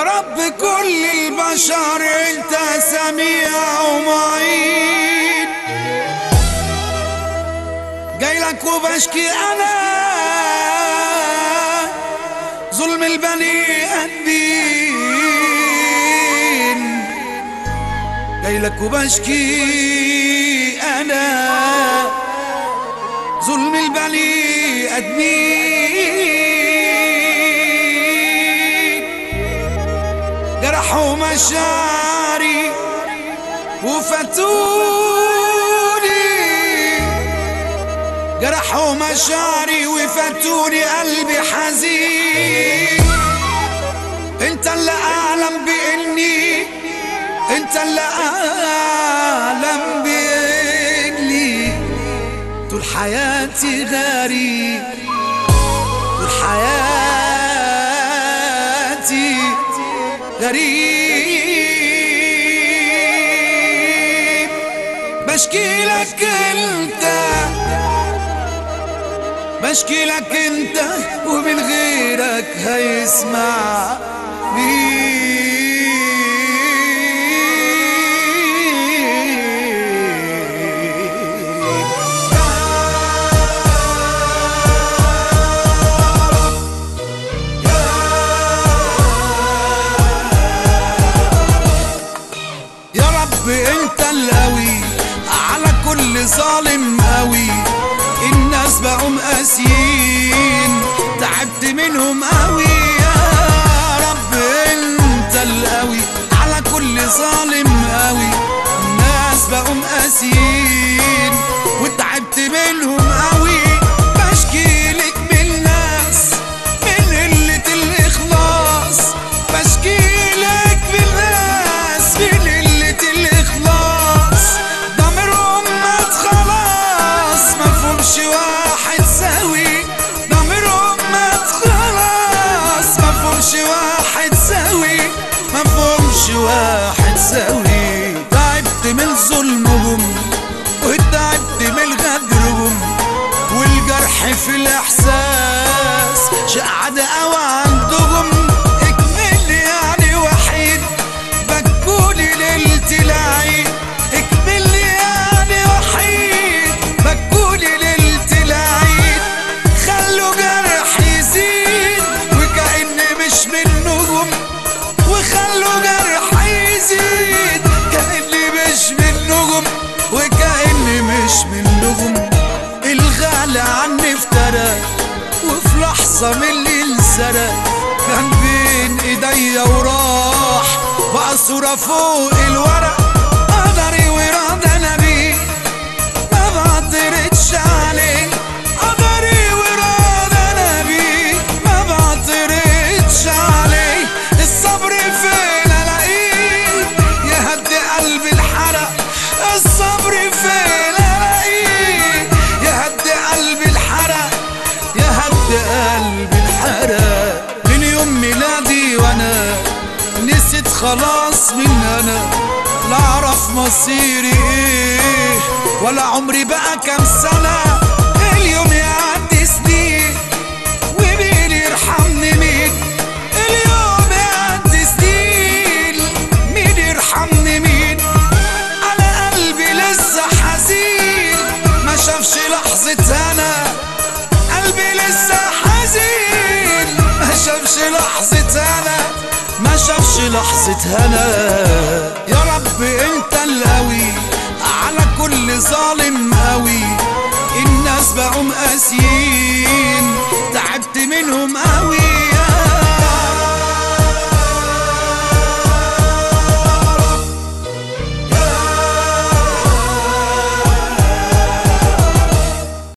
يا رب كل البشر انت سميع ومعين جايلك وبشكي انا ظلم البني ادمين جايلك وبشكي انا ظلم البني ادمين جرحوا مشاعري وفتوني جرحوا مشاعري وفتوني قلبي حزين انت اللي اعلم باني انت اللي اعلم باني طول حياتي غريب طول حياتي غريب بشكي لك انت بشكي لك انت ومن غيرك هيسمع مين يا رب انت القوي على كل ظالم قوي الناس بقوا مقاسيين تعبت منهم قوي يا رب انت القوي على كل ظالم قوي الناس بقوا مقاسيين وتعبت منهم قوي بشكي لك من الناس من قلة الإخلاص بشكي لك من الناس من قلة الإخلاص ضميرهم مات خلاص مفهومش واحد سوي ضميرهم مات خلاص مفهومش واحد سوي مفهومش واحد سوي تعبت من ظلمهم وتعبت من غدرهم والجرح في الاحساس شقعد قوي عندهم اكمل يعني وحيد بكوني ليلتي العيد اكمل يعني وحيد بكوني ليلتي العيد خلوا جرح يزيد وكأني مش منهم وخلوا جرح يزيد كأني مش منهم وكأني مش منهم الغالي عني افترى وفي لحظة من اللي انسرق كان بين ايديا وراح بقى صورة فوق الورق قدري وراد انا بيه ما بعترضش عليه قدري وراد انا بيه ما بعترضش عليه الصبر فين الاقيه يهدي قلبي الحرق الصبر فين الاقيه يهدي قلبي الحرق يهدي قلبي الحرق من يوم ميلادي وانا نسيت خلاص من انا لا اعرف مصيري ايه ولا عمري بقى كام سنة اليوم يعدي سنين ومين يرحمني مين اليوم يعدي سنين مين يرحمني مين على قلبي لسه حزين ما شافش لحظة انا قلبي لسه حزين ما شافش لحظة انا ما شافش لحظة هنا يا رب انت القوي على كل ظالم قوي الناس بقوا مقاسيين تعبت منهم